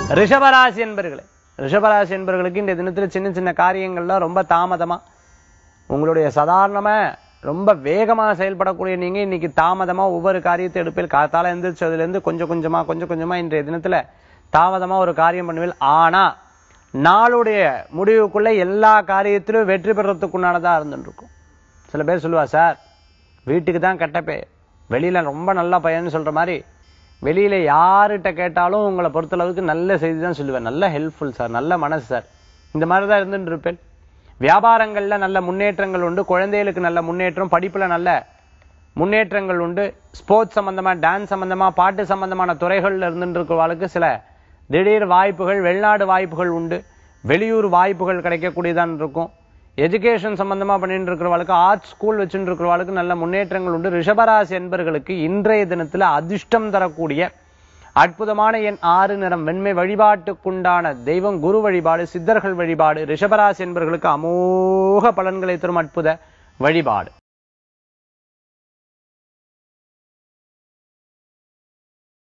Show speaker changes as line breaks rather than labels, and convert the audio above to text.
ரிஷபராசி என்பர்களே ரிஷபராசி என்பர்களுக்கு இந்த தினத்துல சின்ன சின்ன காரியங்கள்லாம் ரொம்ப தாமதமா உங்களுடைய சாதாரணமா ரொம்ப வேகமா செயல்படக்கூடிய நீங்க இன்னைக்கு தாமதமா ஒவ்வொரு காரியத்தை எடுப்பில் காத்தால எந்திரிச்சதுல இருந்து கொஞ்சம் கொஞ்சமா கொஞ்சம் கொஞ்சமா இன்றைய தினத்துல தாமதமா ஒரு காரியம் பண்ணுவீள் ஆனா நாளுடைய முடிவுக்குள்ள எல்லா காரியத்திலும் வெற்றி பெறத்துக்குண்டானதா இருந்துட்டு இருக்கும் சில பேர் சொல்லுவா சார் வீட்டுக்கு தான் கெட்ட பெயர் வெளியில ரொம்ப நல்ல பையன்னு சொல்ற மாதிரி வெளியில யார்கிட்ட கேட்டாலும் உங்களை பொறுத்தளவுக்கு நல்ல செய்தி தான் சொல்லுவேன் நல்ல ஹெல்ப்ஃபுல் சார் நல்ல மனசு சார் இந்த மாதிரி தான் இருந்துட்டு இருப்பேன் வியாபாரங்கள்ல நல்ல முன்னேற்றங்கள் உண்டு குழந்தைகளுக்கு நல்ல முன்னேற்றம் படிப்புல நல்ல முன்னேற்றங்கள் உண்டு ஸ்போர்ட்ஸ் சம்பந்தமா டான்ஸ் சம்பந்தமா பாட்டு சம்பந்தமான துறைகள்ல இருந்துட்டு இருக்கிறவங்களுக்கு சில திடீர் வாய்ப்புகள் வெளிநாடு வாய்ப்புகள் உண்டு வெளியூர் வாய்ப்புகள் கிடைக்கக்கூடியதான் இருக்கும் எஜுகேஷன் சம்பந்தமா பண்ணிட்டு இருக்கிறவளுக்கு ஆர்ட் ஸ்கூல் வச்சுட்டு இருக்கிறவளுக்கு நல்ல முன்னேற்றங்கள் உண்டு ரிஷபராசி என்பர்களுக்கு இன்றைய தினத்துல அதிர்ஷ்டம் தரக்கூடிய அற்புதமான எண் ஆறு நிறம் வெண்மை வழிபாட்டுக்குண்டான தெய்வம் குரு வழிபாடு சித்தர்கள் வழிபாடு ரிஷபராசி என்பர்களுக்கு அமோக பலன்களை தரும் அற்புத வழிபாடு